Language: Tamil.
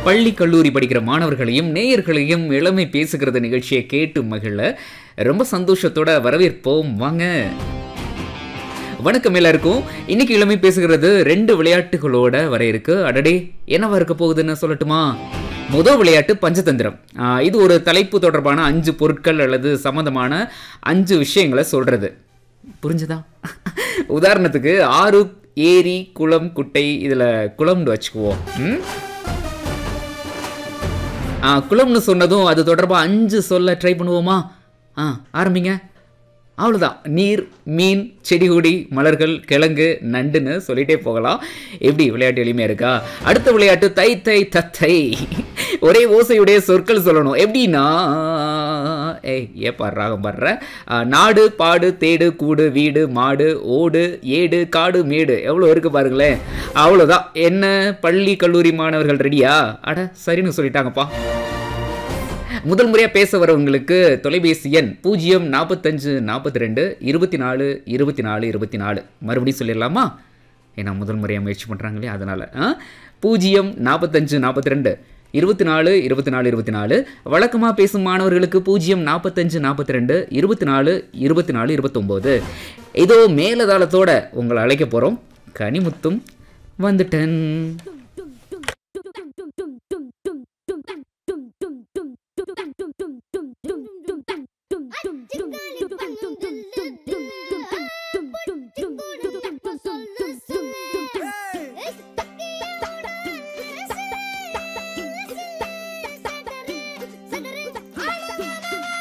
பள்ளி கல்லூரி படிக்கிற மாணவர்களையும் நேயர்களையும் இளமை பேசுகிறது நிகழ்ச்சியை கேட்டு மகிழ ரொம்ப சந்தோஷத்தோட வரவேற்போம் வாங்க வணக்கம் எல்லாருக்கும் இன்னைக்கு இளமை பேசுகிறது ரெண்டு விளையாட்டுகளோட வர இருக்கு அடடே என்னவா இருக்க போகுதுன்னு சொல்லட்டுமா முதல் விளையாட்டு பஞ்சதந்திரம் ஆஹ் இது ஒரு தலைப்பு தொடர்பான அஞ்சு பொருட்கள் அல்லது சம்பந்தமான அஞ்சு விஷயங்களை சொல்றது புரிஞ்சுதா உதாரணத்துக்கு ஆறு ஏரி குளம் குட்டை இதில் குளம்னு வச்சுக்குவோம் ம்? ஆ குளம்னு சொன்னதும் அது தொடர்பாக அஞ்சு சொல்ல ட்ரை பண்ணுவோமா ஆ ஆரம்பிங்க அவ்வளோதான் நீர் மீன் செடி கொடி மலர்கள் கிழங்கு நண்டுன்னு சொல்லிட்டே போகலாம் எப்படி விளையாட்டு எளிமையாக இருக்கா அடுத்த விளையாட்டு தை தை தத்தை ஒரே ஓசையுடைய சொற்கள் சொல்லணும் எப்படின்னா ஏய் ஏப்பா ராகம் பாடுற ஆ, நாடு பாடு தேடு கூடு வீடு மாடு ஓடு ஏடு காடு மேடு எவ்வளோ இருக்கு பாருங்களேன் அவ்வளோதான் என்ன பள்ளி கல்லூரி மாணவர்கள் ரெடியா அட சரின்னு சொல்லிட்டாங்கப்பா முதல் முறையாக பேச வரவங்களுக்கு தொலைபேசி எண் பூஜ்ஜியம் நாற்பத்தஞ்சு நாற்பத்தி ரெண்டு இருபத்தி நாலு இருபத்தி நாலு இருபத்தி நாலு மறுபடியும் சொல்லிடலாமா ஏன்னா முதல் முறையாக முயற்சி பண்ணுறாங்களே அதனால் பூஜ்ஜியம் நாற்பத்தஞ்சு நாற்பத்தி ரெண்டு இருபத்தி நாலு இருபத்தி நாலு இருபத்தி நாலு வழக்கமாக பேசும் மாணவர்களுக்கு பூஜ்ஜியம் நாற்பத்தஞ்சு நாற்பத்தி ரெண்டு இருபத்தி நாலு இருபத்தி நாலு இருபத்தொம்போது இதோ மேலதாளத்தோட உங்களை அழைக்க போகிறோம் கனிமுத்தும் வந்துட்டேன்